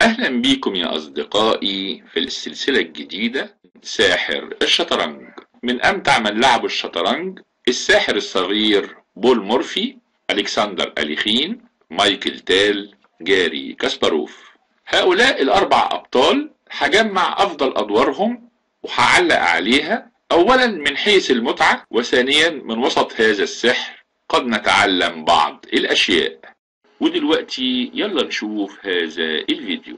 أهلا بيكم يا أصدقائي في السلسلة الجديدة ساحر الشطرنج من أمتع من لعبوا الشطرنج الساحر الصغير بول مورفي ألكسندر أليخين مايكل تال جاري كاسباروف هؤلاء الأربع أبطال هجمع أفضل أدوارهم وهعلق عليها أولا من حيث المتعة وثانيا من وسط هذا السحر قد نتعلم بعض الأشياء ودلوقتي يلا نشوف هذا الفيديو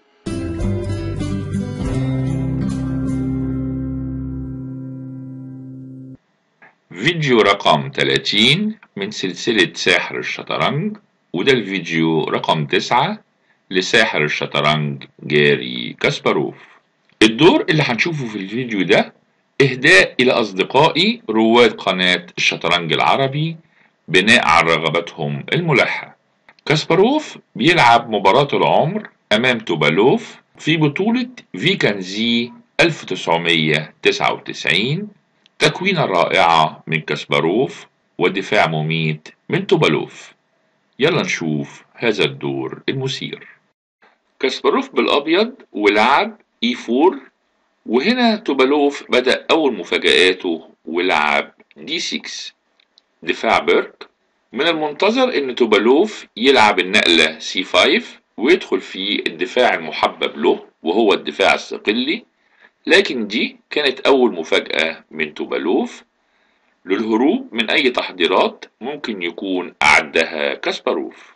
فيديو رقم 30 من سلسلة ساحر الشطرنج وده الفيديو رقم 9 لساحر الشطرنج جاري كاسباروف الدور اللي هنشوفه في الفيديو ده إهداء إلى أصدقائي رواد قناة الشطرنج العربي بناء على رغبتهم الملحة كاسباروف بيلعب مباراة العمر أمام توبالوف في بطولة فيكانزي 1999 تكوينة رائعة من كاسباروف ودفاع مميت من توبالوف يلا نشوف هذا الدور المثير كاسباروف بالأبيض ولعب E4 وهنا توبالوف بدأ أول مفاجآته ولعب D6 دفاع بيرك من المنتظر ان توبالوف يلعب النقلة C5 ويدخل في الدفاع المحبب له وهو الدفاع الصقلي لكن دي كانت أول مفاجأة من توبالوف للهروب من أي تحضيرات ممكن يكون أعدها كاسباروف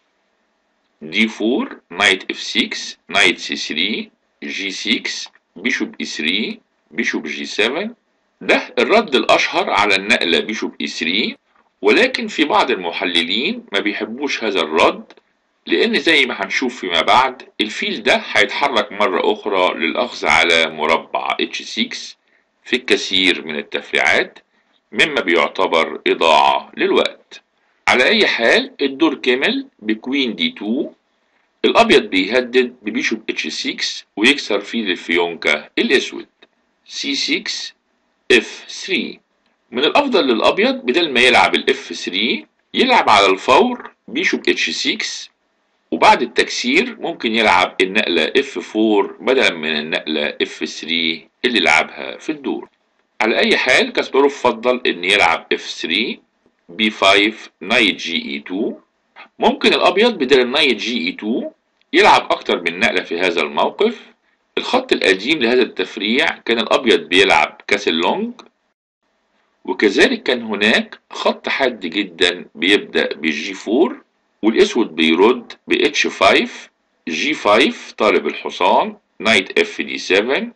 D4 نايت F6 نايت C3 G6 بيشوب E3 بيشوب G7 ده الرد الأشهر على النقلة بيشوب E3 ولكن في بعض المحللين ما بيحبوش هذا الرد لأن زي ما هنشوف فيما بعد الفيل ده هيتحرك مرة أخرى للأخذ على مربع H6 في الكثير من التفريعات مما بيعتبر إضاعة للوقت على أي حال الدور كمل بكوين دي 2 الأبيض بيهدد ببيشوب H6 ويكسر فيل الفيونكة الأسود C6 F3 من الأفضل للأبيض بدل ما يلعب ال F3 يلعب على الفور بيشوب H6 وبعد التكسير ممكن يلعب النقلة F4 بدلا من النقلة F3 اللي لعبها في الدور على أي حال كاسباروف فضل إن يلعب F3 B5 نايت جي E2 ممكن الأبيض بدل النايت جي E2 يلعب أكتر من نقلة في هذا الموقف الخط القديم لهذا التفريع كان الأبيض بيلعب كاسل لونج وكذلك كان هناك خط حاد جدا بيبدأ بجي 4 والاسود بيرد ب اتش 5 جي 5 طالب الحصان نايت اف دي 7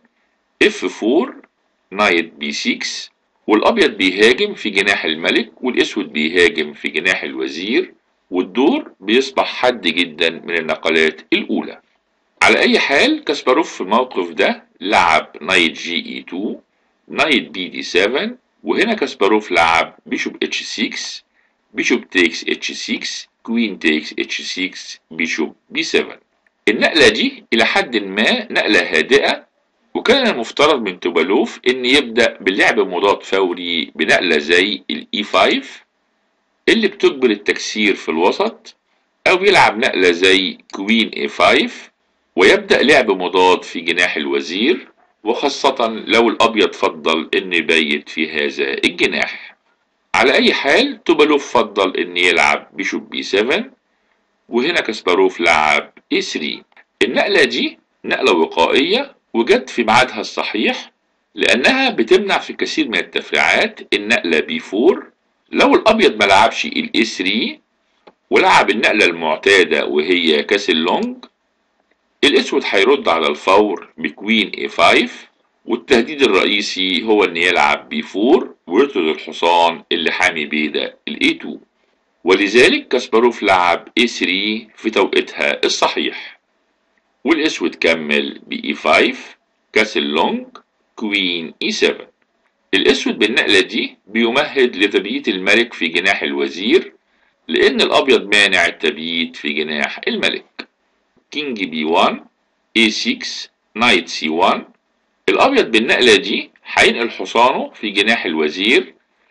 اف 4 نايت بي 6 والابيض بيهاجم في جناح الملك والاسود بيهاجم في جناح الوزير والدور بيصبح حاد جدا من النقلات الاولى على اي حال كاسباروف في الموقف ده لعب نايت جي اي 2 نايت بي دي 7 وهنا كاسباروف لعب بيشوب اتش 6 بيشوب تيكس اتش 6 كوين تيكس اتش 6 بيشوب بي 7 النقلة دي إلى حد ما نقلة هادئة وكان المفترض من توبالوف إن يبدأ باللعب مضاد فوري بنقلة زي الإي 5 اللي بتجبر التكسير في الوسط أو يلعب نقلة زي كوين اي 5 ويبدأ لعب مضاد في جناح الوزير وخاصة لو الأبيض فضل إن يبيت في هذا الجناح على أي حال توبالوف فضل إن يلعب بيشوب بي 7 وهنا كاسباروف لعب اي 3 النقلة دي نقلة وقائية وجت في ميعادها الصحيح لأنها بتمنع في كثير من التفريعات النقلة بي 4 لو الأبيض ما لعبش الاي 3 ولعب النقلة المعتادة وهي كاسل لونج الاسود هيرد على الفور بكوين اي 5 والتهديد الرئيسي هو ان يلعب بي 4 ويطرد الحصان اللي حامي بيدا الاي 2 ولذلك كاسباروف لعب اي 3 في توقيتها الصحيح والاسود كمل باي 5 كاسل لونج كوين اي 7 الاسود بالنقله دي بيمهد لتبييت الملك في جناح الوزير لان الابيض مانع التبييت في جناح الملك كينج بي 1 اي 6 نايت سي 1 الابيض بالنقله دي هينقل حصانه في جناح الوزير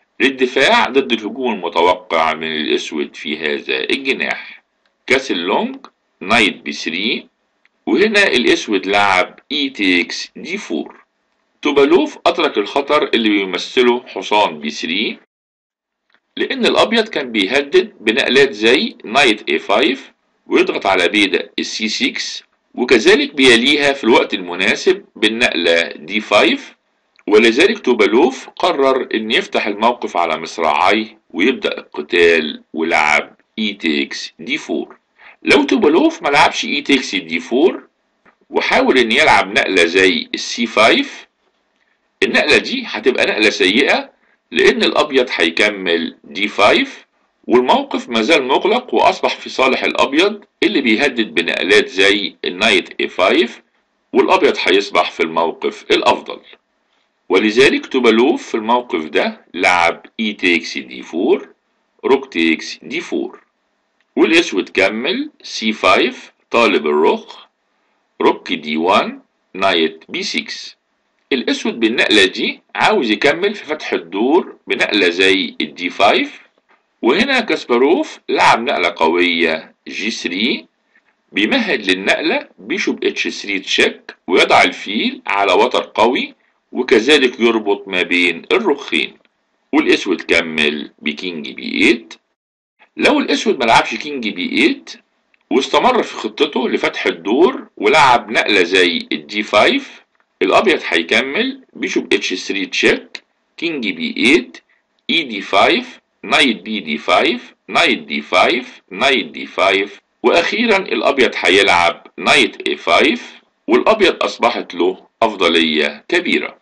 للدفاع ضد الهجوم المتوقع من الاسود في هذا الجناح كاسل لونج نايت بي 3 وهنا الاسود لعب اي تيكس دي 4 توبالوف اترك الخطر اللي بيمثله حصان بي 3 لان الابيض كان بيهدد بنقلات زي نايت اي 5 ويضغط على بيدق السي 6 وكذلك بيليها في الوقت المناسب بالنقلة دي 5 ولذلك توبالوف قرر ان يفتح الموقف على مصراعيه ويبدأ القتال ولعب اي تيكس دي 4 لو توبالوف ما لعبش اي تيكس دي 4 وحاول ان يلعب نقلة زي السي 5 النقلة دي هتبقى نقلة سيئة لان الابيض هيكمل دي 5 والموقف مازال مغلق واصبح في صالح الابيض اللي بيهدد بنقلات زي النايت اي 5 والابيض هيصبح في الموقف الافضل ولذلك توبالوف في الموقف ده لعب اي تيكس دي 4 روك تيكس دي 4 والاسود كمل سي 5 طالب الرخ روك دي 1 نايت بي 6 الاسود بالنقلة دي عاوز يكمل في فتح الدور بنقلة زي الدي 5 وهنا كاسباروف لعب نقلة قوية جي 3 بيمهد للنقلة بيشوب اتش 3 تشيك ويضع الفيل على وتر قوي وكذلك يربط ما بين الرخين والاسود كمل بكينج بي 8 لو الاسود ملعبش كينج بي 8 واستمر في خطته لفتح الدور ولعب نقلة زي الدي 5 الابيض هيكمل بيشوب اتش 3 تشيك كينج بي 8 اي دي 5 نايت بي دي 5 نايت دي 5 نايت دي 5 واخيرا الابيض هيلعب نايت اي 5 والابيض اصبحت له افضلية كبيرة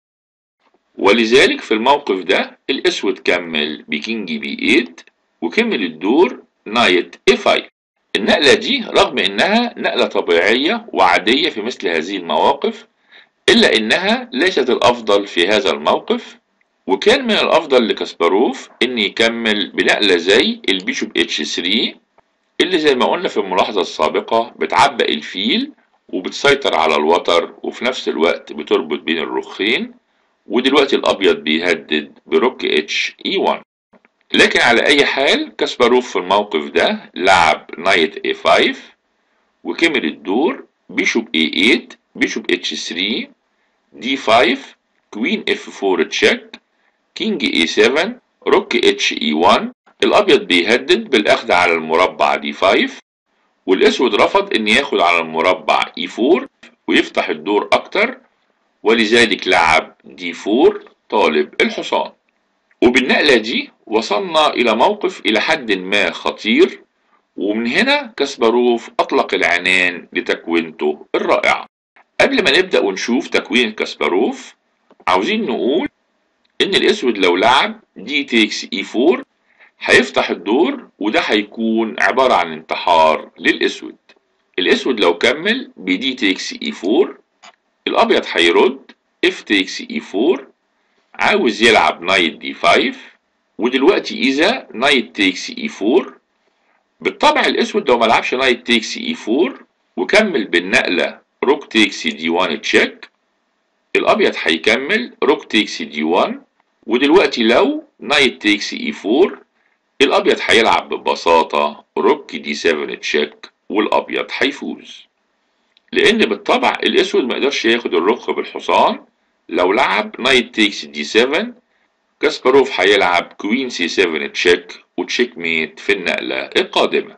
ولذلك في الموقف ده الاسود كمل بكينج بي 8 وكمل الدور نايت اي 5 النقلة دي رغم انها نقلة طبيعية وعادية في مثل هذه المواقف الا انها ليست الافضل في هذا الموقف وكان من الافضل لكاسباروف ان يكمل بنقلة زي البيشوب اتش 3 اللي زي ما قلنا في الملاحظة السابقة بتعبق الفيل وبتسيطر على الوتر وفي نفس الوقت بتربط بين الرخين ودلوقتي الابيض بيهدد بروك اتش اي 1 لكن على اي حال كاسباروف في الموقف ده لعب نايت اي 5 وكمل الدور بيشوب اي 8 بيشوب اتش 3 دي 5 كوين اف 4 تشيك كينج اي 7 روك اتش اي 1 الابيض بيهدد بالاخذ على المربع دي 5 والاسود رفض ان ياخد على المربع اي 4 ويفتح الدور اكتر ولذلك لعب دي 4 طالب الحصان وبالنقلة دي وصلنا إلى موقف إلى حد ما خطير ومن هنا كاسباروف أطلق العنان لتكوينته الرائعة قبل ما نبدأ ونشوف تكوين كاسباروف عاوزين نقول إن الأسود لو لعب دي تيكس إي 4 هيفتح الدور وده هيكون عبارة عن انتحار للأسود الأسود لو كمل بدي تيكس إي 4 الأبيض هيرد اف تيكس إي 4 عاوز يلعب نايت دي 5 ودلوقتي إذا نايت تيكس إي 4 بالطبع الأسود لو ملعبش نايت تيكس إي 4 وكمل بالنقلة روك تيكس دي 1 تشيك الأبيض هيكمل روك تيكس دي 1 ودلوقتي لو نايت تيكس إي 4 الأبيض هيلعب ببساطة روك دي 7 تشيك والأبيض هيفوز لأن بالطبع الأسود ما يقدرش ياخد الرخ بالحصان لو لعب نايت تيكس دي 7 كاسباروف هيلعب كوين سي 7 تشيك وتشيك ميت في النقلة القادمة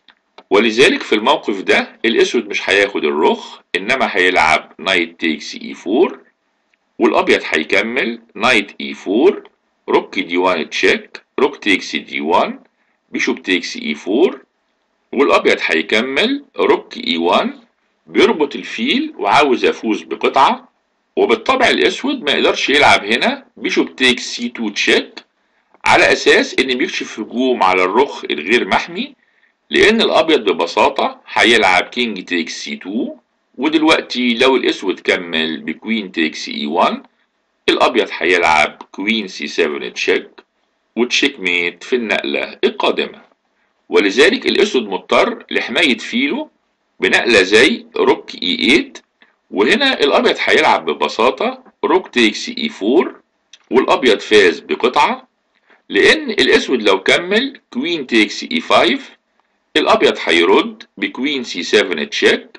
ولذلك في الموقف ده الأسود مش هياخد الرخ إنما هيلعب نايت تيكس اي 4 والأبيض هيكمل نايت اي 4 روك دي 1 تشيك روك تيكس دي 1 بيشوب تيكس اي 4 والأبيض هيكمل روك اي 1 بيربط الفيل وعاوز يفوز بقطعة وبالطبع الأسود ما يقدرش يلعب هنا بيشوب تيكس سي 2 تشيك على أساس إن بيكشف هجوم على الرخ الغير محمي لأن الأبيض ببساطة هيلعب كينج تيكس سي 2 ودلوقتي لو الأسود كمل بكوين تيكس اي 1 الأبيض هيلعب كوين سي 7 تشيك وتشيك ميت في النقلة القادمة ولذلك الأسود مضطر لحماية فيله بنقلة زي روك اي 8 وهنا الأبيض هيلعب ببساطة روك تيكس اي 4 والأبيض فاز بقطعة لأن الأسود لو كمل كوين تيكس اي 5 الأبيض هيرد بكوين سي 7 تشيك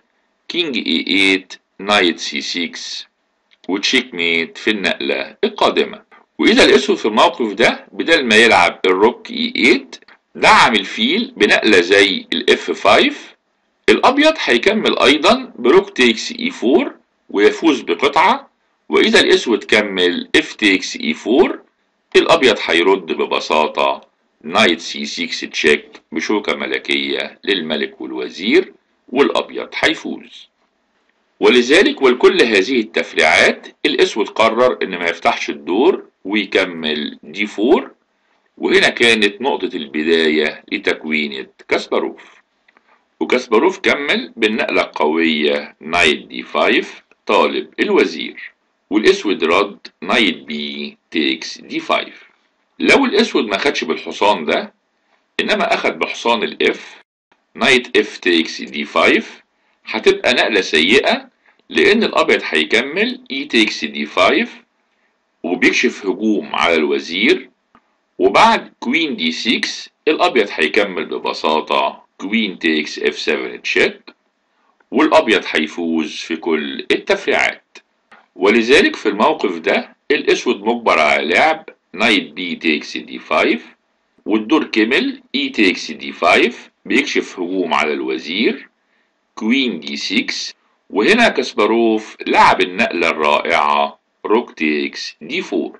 كينج اي 8 نايت سي 6 وتشيك ميت في النقلة القادمة وإذا الأسود في الموقف ده بدل ما يلعب الروك اي 8 دعم الفيل بنقلة زي الاف 5 الأبيض هيكمل أيضا بروك تيكس اي 4 ويفوز بقطعة وإذا الأسود كمل اف تيكس اي 4 الأبيض هيرد ببساطة نايت سي 6 تشيك بشوكة ملكية للملك والوزير والأبيض هيفوز ولذلك ولكل هذه التفريعات الأسود قرر إن ما يفتحش الدور ويكمل دي 4 وهنا كانت نقطة البداية لتكوينة كاسباروف وكاسباروف كمل بالنقلة القوية نايت دي 5 طالب الوزير والاسود رد نايت بي تيكس دي 5 لو الاسود ما خدش بالحصان ده انما اخد بحصان الاف نايت اف تيكس دي 5 هتبقى نقلة سيئة لان الابيض هيكمل اي تيكس دي 5 وبيكشف هجوم على الوزير وبعد كوين دي 6 الابيض هيكمل ببساطة كوين تيكس اف 7 تشيك والابيض هيفوز في كل التفريعات ولذلك في الموقف ده الاسود مجبر على لعب نايت بي تيكس دي 5 والدور كمل اي تيكس دي 5 بيكشف هجوم على الوزير كوين دي 6 وهنا كاسباروف لعب النقلة الرائعة روك تيكس دي 4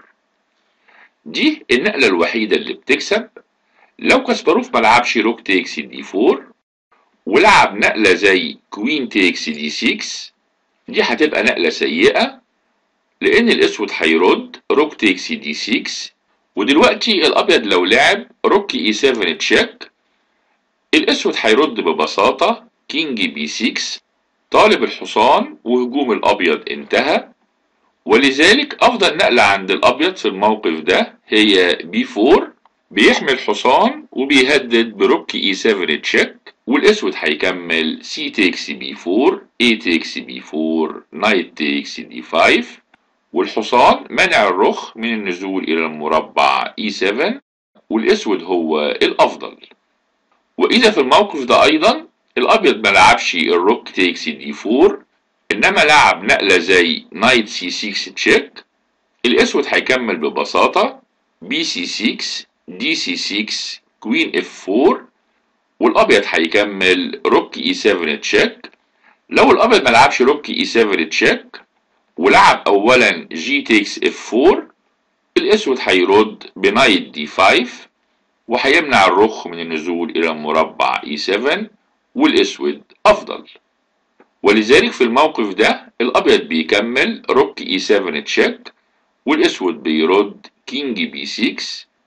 دي النقلة الوحيدة اللي بتكسب لو كاسباروف ملعبش روك تيكس دي 4 ولعب نقلة زي كوين تيكس دي 6 دي هتبقى نقلة سيئة لأن الأسود هيرد روك تيكس دي 6 ودلوقتي الأبيض لو لعب روك اي 7 تشيك الأسود هيرد ببساطة كينج بي 6 طالب الحصان وهجوم الأبيض انتهى ولذلك أفضل نقلة عند الأبيض في الموقف ده هي بي 4 بيحمل حصان وبيهدد بروك اي 7 تشيك والاسود هيكمل سي تيكس بي 4 اي تيكس بي 4 نايت تيكس دي 5 والحصان منع الرخ من النزول الى المربع اي 7 والاسود هو الافضل واذا في الموقف ده ايضا الابيض ما لعبش الروك تيكس دي 4 انما لعب نقله زي نايت سي 6 تشيك الاسود هيكمل ببساطه بي سي 6 دي سي 6 كوين اف 4 والابيض هيكمل روك اي 7 تشيك لو الابيض ما لعبش روك اي 7 تشيك ولعب اولا جي تيكس اف 4 الاسود هيرد بنايت دي 5 وهيمنع الرخ من النزول الى مربع اي 7 والاسود افضل ولذلك في الموقف ده الابيض بيكمل روك اي 7 تشيك والاسود بيرد كينج بي 6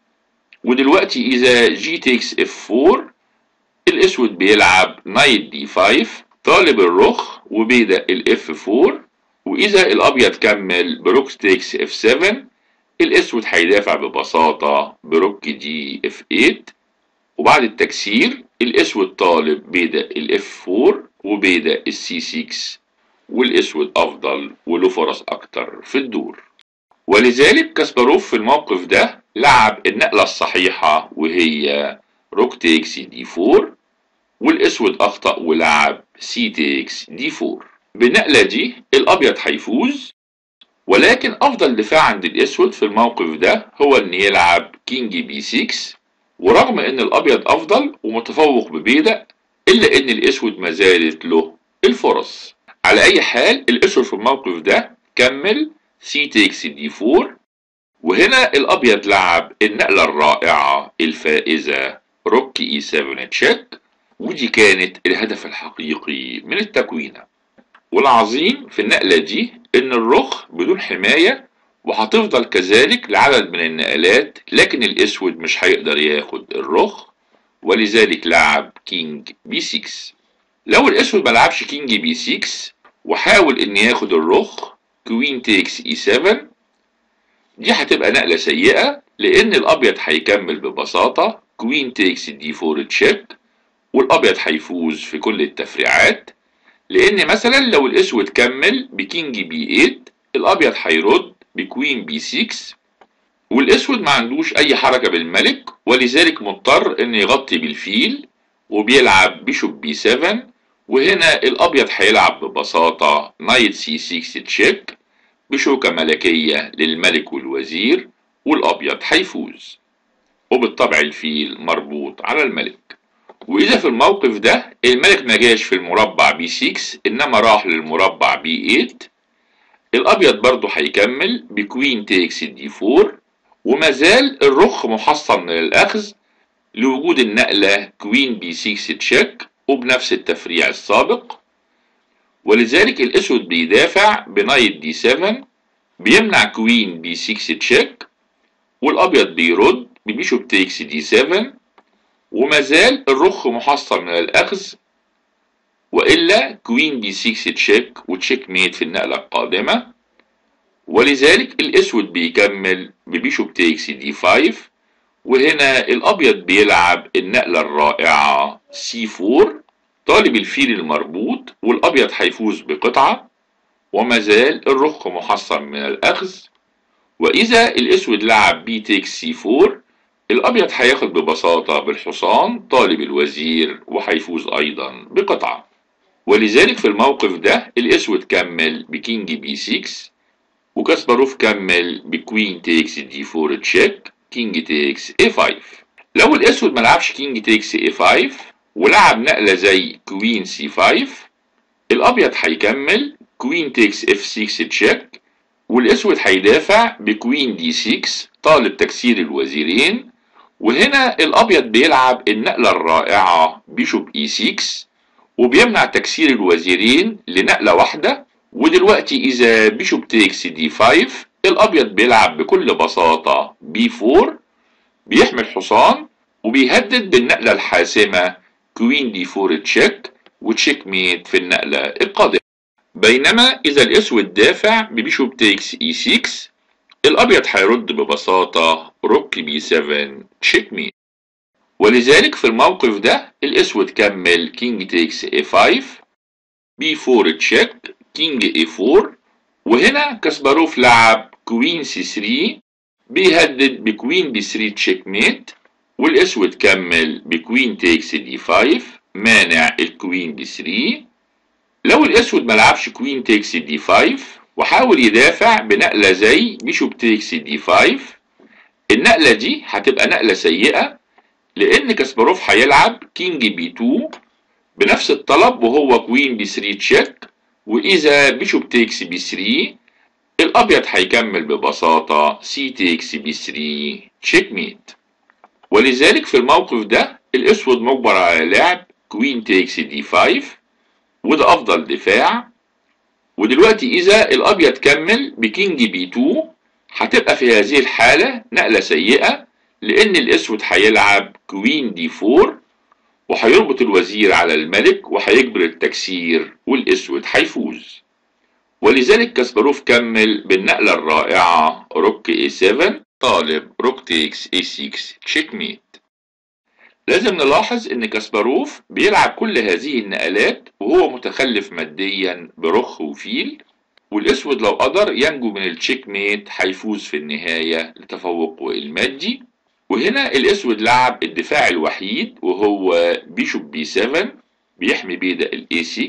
ودلوقتي اذا جي تيكس اف 4 الاسود بيلعب نايت دي 5 طالب الرخ وبيدق الاف 4 واذا الابيض كمل بروك تيكس اف 7 الاسود هيدافع ببساطة بروك دي اف 8 وبعد التكسير الاسود طالب بيدق الاف 4 وبيدق السي 6 والاسود افضل وله فرص اكتر في الدور ولذلك كاسباروف في الموقف ده لعب النقلة الصحيحة وهي روك تيكس دي 4 والاسود اخطأ ولعب سي تيكس دي 4 بالنقلة دي الابيض هيفوز ولكن افضل دفاع عند الاسود في الموقف ده هو ان يلعب كينج بي 6 ورغم ان الابيض افضل ومتفوق ببيدق الا ان الاسود ما زالت له الفرص على اي حال الاسود في الموقف ده كمل سي تيكس دي 4 وهنا الابيض لعب النقلة الرائعة الفائزة روك اي 7 تشيك ودي كانت الهدف الحقيقي من التكوينة والعظيم في النقلة دي ان الرخ بدون حماية وهتفضل كذلك لعدد من النقلات لكن الاسود مش هيقدر ياخد الرخ ولذلك لعب كينج بي 6 لو الاسود ملعبش كينج بي 6 وحاول ان ياخد الرخ كوين تيكس اي 7 دي هتبقى نقلة سيئة لان الابيض هيكمل ببساطة كوين تيكس دي 4 تشيك والابيض هيفوز في كل التفريعات لان مثلا لو الاسود كمل بكينج بي 8 الابيض هيرد بكوين بي 6 والاسود ما عندوش اي حركة بالملك ولذلك مضطر ان يغطي بالفيل وبيلعب بيشوب بي 7 وهنا الابيض هيلعب ببساطة نايت سي 6 تشيك بشوكة ملكية للملك والوزير والابيض هيفوز وبالطبع الفيل مربوط على الملك واذا في الموقف ده الملك ما جاش في المربع بي 6 انما راح للمربع بي 8 الابيض برضه هيكمل بكوين تيكس دي 4 وما زال الرخ محصن من الاخذ لوجود النقلة كوين بي 6 تشيك وبنفس التفريع السابق ولذلك الاسود بيدافع بنايت دي 7 بيمنع كوين بي 6 تشيك والابيض بيرد ببيشوب تيكس دي 7 وما زال الرخ محصن من الاخذ والا كوين بي 6 تشيك وتشيك ميت في النقله القادمه ولذلك الاسود بيكمل ببيشوب تيكس دي 5 وهنا الابيض بيلعب النقله الرائعه سي 4 طالب الفيل المربوط والابيض هيفوز بقطعه وما زال الرخ محصن من الاخذ واذا الاسود لعب بي تيكس سي 4 الابيض هياخد ببساطه بالحصان طالب الوزير وهيفوز ايضا بقطعه ولذلك في الموقف ده الاسود كمل بكينج بي 6 وكاسباروف كمل بكوين تيكس دي 4 تشيك كينج تيكس اي 5 لو الاسود ملعبش كينج تيكس اي 5 ولعب نقلة زي كوين سي 5 الابيض هيكمل كوين تيكس اف 6 تشيك والاسود هيدافع بكوين دي 6 طالب تكسير الوزيرين وهنا الابيض بيلعب النقلة الرائعة بيشوب اي 6 وبيمنع تكسير الوزيرين لنقلة واحدة ودلوقتي اذا بيشوب تيكس دي 5 الابيض بيلعب بكل بساطة بي 4 بيحمل حصان وبيهدد بالنقلة الحاسمة كوين دي 4 تشيك وتشيك ميت في النقلة القادمة بينما اذا الاسود دافع ببيشوب تيكس اي 6 الابيض هيرد ببساطة روك بي 7 تشيك ميت ولذلك في الموقف ده الاسود كمل كينج تيكس اي 5 بي 4 تشيك كينج اي 4 وهنا كاسباروف لعب كوين سي 3 بيهدد بكوين بي 3 تشيك ميت والاسود كمل بكوين تيكس دي 5 مانع الكوين بي 3 لو الاسود ملعبش كوين تيكس دي 5 وحاول يدافع بنقلة زي بيشوب تيكس دي 5 النقلة دي هتبقى نقلة سيئة لان كاسباروف هيلعب كينج بي 2 بنفس الطلب وهو كوين بي 3 تشيك واذا بيشوب تيكس بي 3 الابيض هيكمل ببساطة سي تيكس بي 3 تشيك ميت ولذلك في الموقف ده الاسود مجبر على لعب كوين تيكس دي 5 وده افضل دفاع ودلوقتي اذا الابيض كمل بكينج بي 2 هتبقى في هذه الحالة نقلة سيئة لان الاسود هيلعب كوين دي 4 وهيربط الوزير على الملك وهيجبر التكسير والاسود هيفوز ولذلك كاسباروف كمل بالنقلة الرائعة روك اي 7 طالب روك تيكس اي 6 تشيك ميت لازم نلاحظ ان كاسباروف بيلعب كل هذه النقلات وهو متخلف ماديا برخ وفيل والاسود لو قدر ينجو من التشيك ميت هيفوز في النهاية لتفوقه المادي وهنا الاسود لعب الدفاع الوحيد وهو بيشوب بي 7 بيحمي بيدا الاي 6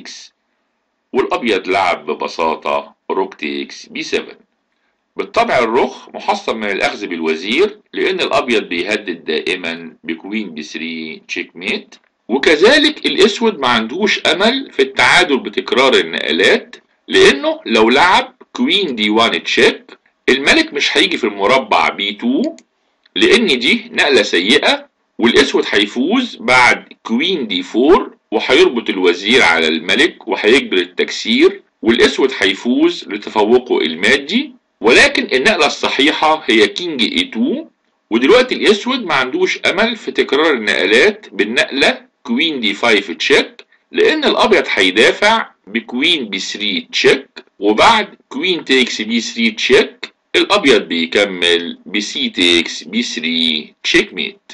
والابيض لعب ببساطة روك تيكس بي 7 بالطبع الرخ محصن من الاخذ بالوزير لان الابيض بيهدد دائما بكوين بي 3 تشيك ميت وكذلك الاسود ما عندوش امل في التعادل بتكرار النقلات لانه لو لعب كوين دي 1 تشيك الملك مش هيجي في المربع بي 2 لان دي نقلة سيئة والاسود هيفوز بعد كوين دي 4 وهيربط الوزير على الملك وهيجبر التكسير والاسود هيفوز لتفوقه المادي ولكن النقلة الصحيحة هي كينج اي 2 ودلوقتي الاسود ما عندوش امل في تكرار النقلات بالنقلة كوين دي 5 تشيك لان الابيض هيدافع بكوين بي 3 تشيك وبعد كوين تيكس بي 3 تشيك الابيض بيكمل بسي تيكس بي 3 تشيك ميت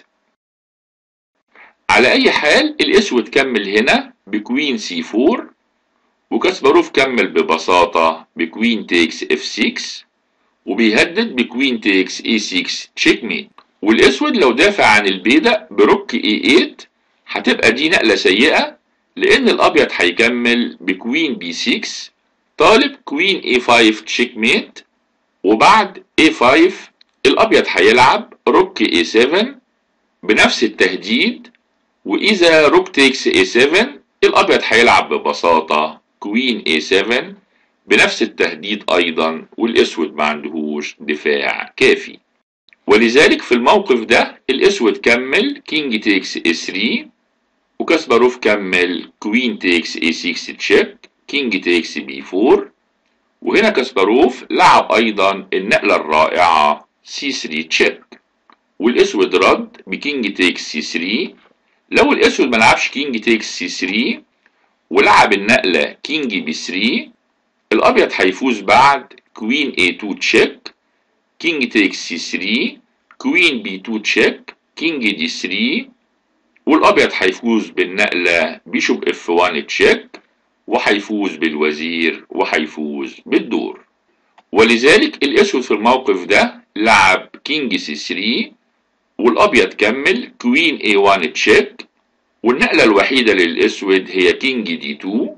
على اي حال الاسود كمل هنا بكوين سي 4 وكاسباروف كمل ببساطة بكوين تيكس اف 6 وبيهدد بكوين تيكس اي 6 تشيك ميت والاسود لو دافع عن البيدق بروك اي 8 هتبقى دي نقلة سيئة لان الابيض هيكمل بكوين بي 6 طالب كوين اي 5 تشيك ميت وبعد اي 5 الابيض هيلعب روك اي 7 بنفس التهديد واذا روك تيكس اي 7 الابيض هيلعب ببساطة كوين اي 7 بنفس التهديد ايضا والاسود ما عندهوش دفاع كافي ولذلك في الموقف ده الاسود كمل كينج تيكس اي 3 وكاسباروف كمل كوين تيكس اي 6 تشيك كينج تيكس بي 4 وهنا كاسباروف لعب ايضا النقلة الرائعة سي 3 تشيك والاسود رد بكينج تيكس سي 3 لو الاسود ما لعبش كينج تيكس سي 3 ولعب النقلة كينج بي 3 الابيض هيفوز بعد كوين اي 2 تشيك كينج تيكس سي 3 كوين بي 2 تشيك كينج دي 3 والابيض هيفوز بالنقلة بيشوب اف 1 تشيك وهيفوز بالوزير وهيفوز بالدور ولذلك الاسود في الموقف ده لعب كينج سي 3 والابيض كمل كوين اي 1 تشيك والنقله الوحيده للاسود هي كينج دي 2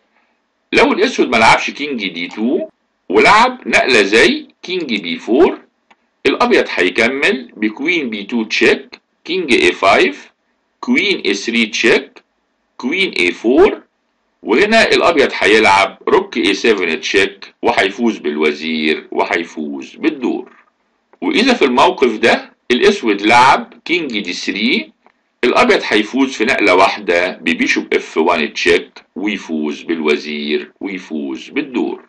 لو الاسود ما لعبش كينج دي 2 ولعب نقله زي كينج بي 4 الابيض هيكمل بكوين بي 2 تشيك كينج اي 5 كوين اي 3 تشيك كوين اي 4 وهنا الابيض هيلعب روك اي 7 تشيك وهيفوز بالوزير وهيفوز بالدور واذا في الموقف ده الاسود لعب كينج دي 3 الابيض هيفوز في نقله واحده ببيشوب اف 1 تشيك ويفوز بالوزير ويفوز بالدور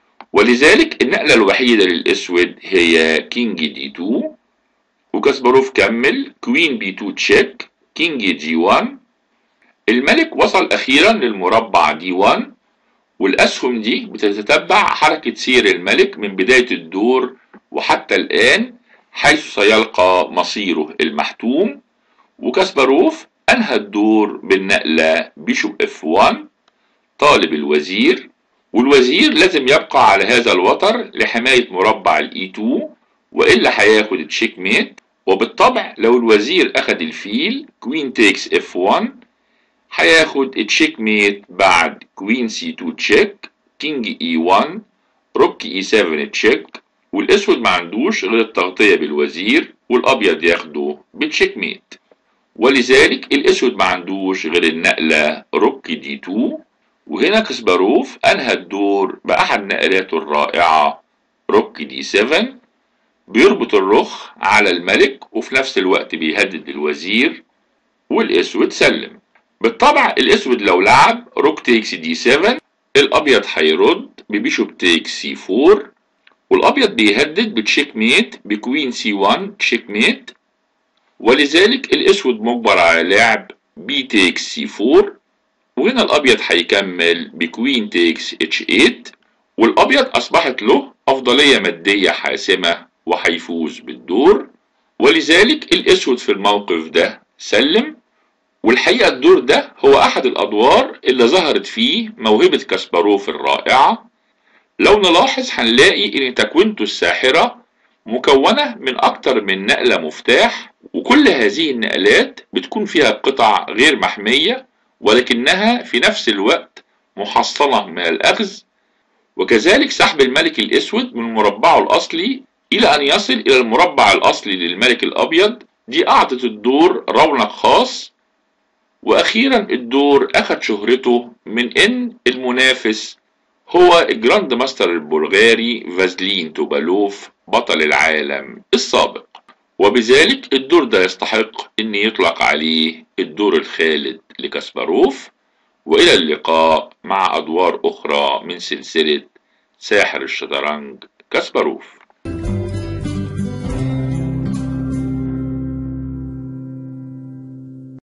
ولذلك النقله الوحيده للاسود هي كينج دي 2 وكاسباروف كمل كوين بي 2 تشيك كينج جي 1 الملك وصل اخيرا للمربع دي 1 والاسهم دي بتتتبع حركه سير الملك من بدايه الدور وحتى الان حيث سيلقى مصيره المحتوم وكاسباروف انهى الدور بالنقله بيشوب اف 1 طالب الوزير والوزير لازم يبقى على هذا الوتر لحمايه مربع الاي 2 والا هياخد تشيك ميت وبالطبع لو الوزير اخد الفيل كوين تيكس اف 1 هياخد تشيك ميت بعد كوين سي 2 تشيك كينج اي 1 روك اي 7 تشيك والاسود ما عندوش غير التغطية بالوزير والابيض ياخده بتشيك ميت ولذلك الاسود ما عندوش غير النقلة روك دي 2 وهنا كسباروف انهى الدور باحد نقلاته الرائعة روك دي 7 بيربط الرخ على الملك وفي نفس الوقت بيهدد الوزير والاسود سلم بالطبع الاسود لو لعب روك تيكس دي 7 الابيض هيرد ببيشوب تيكس سي 4 والابيض بيهدد بتشيك ميت بكوين سي 1 تشيك ميت ولذلك الاسود مجبر على لعب بي تيكس سي 4 وهنا الابيض هيكمل بكوين تيكس اتش 8 والابيض اصبحت له افضليه ماديه حاسمه وهيفوز بالدور ولذلك الاسود في الموقف ده سلم والحقيقه الدور ده هو احد الادوار اللي ظهرت فيه موهبه كاسباروف الرائعه لو نلاحظ هنلاقي ان تكوينته الساحره مكونه من اكتر من نقله مفتاح وكل هذه النقلات بتكون فيها قطع غير محميه ولكنها في نفس الوقت محصنه من الاخذ وكذلك سحب الملك الاسود من مربعه الاصلي الى ان يصل الى المربع الاصلي للملك الابيض دي اعطت الدور رونق خاص واخيرا الدور اخذ شهرته من ان المنافس هو الجراند ماستر البلغاري فازلين توبالوف بطل العالم السابق وبذلك الدور ده يستحق ان يطلق عليه الدور الخالد لكاسباروف والى اللقاء مع ادوار اخرى من سلسله ساحر الشطرنج كاسباروف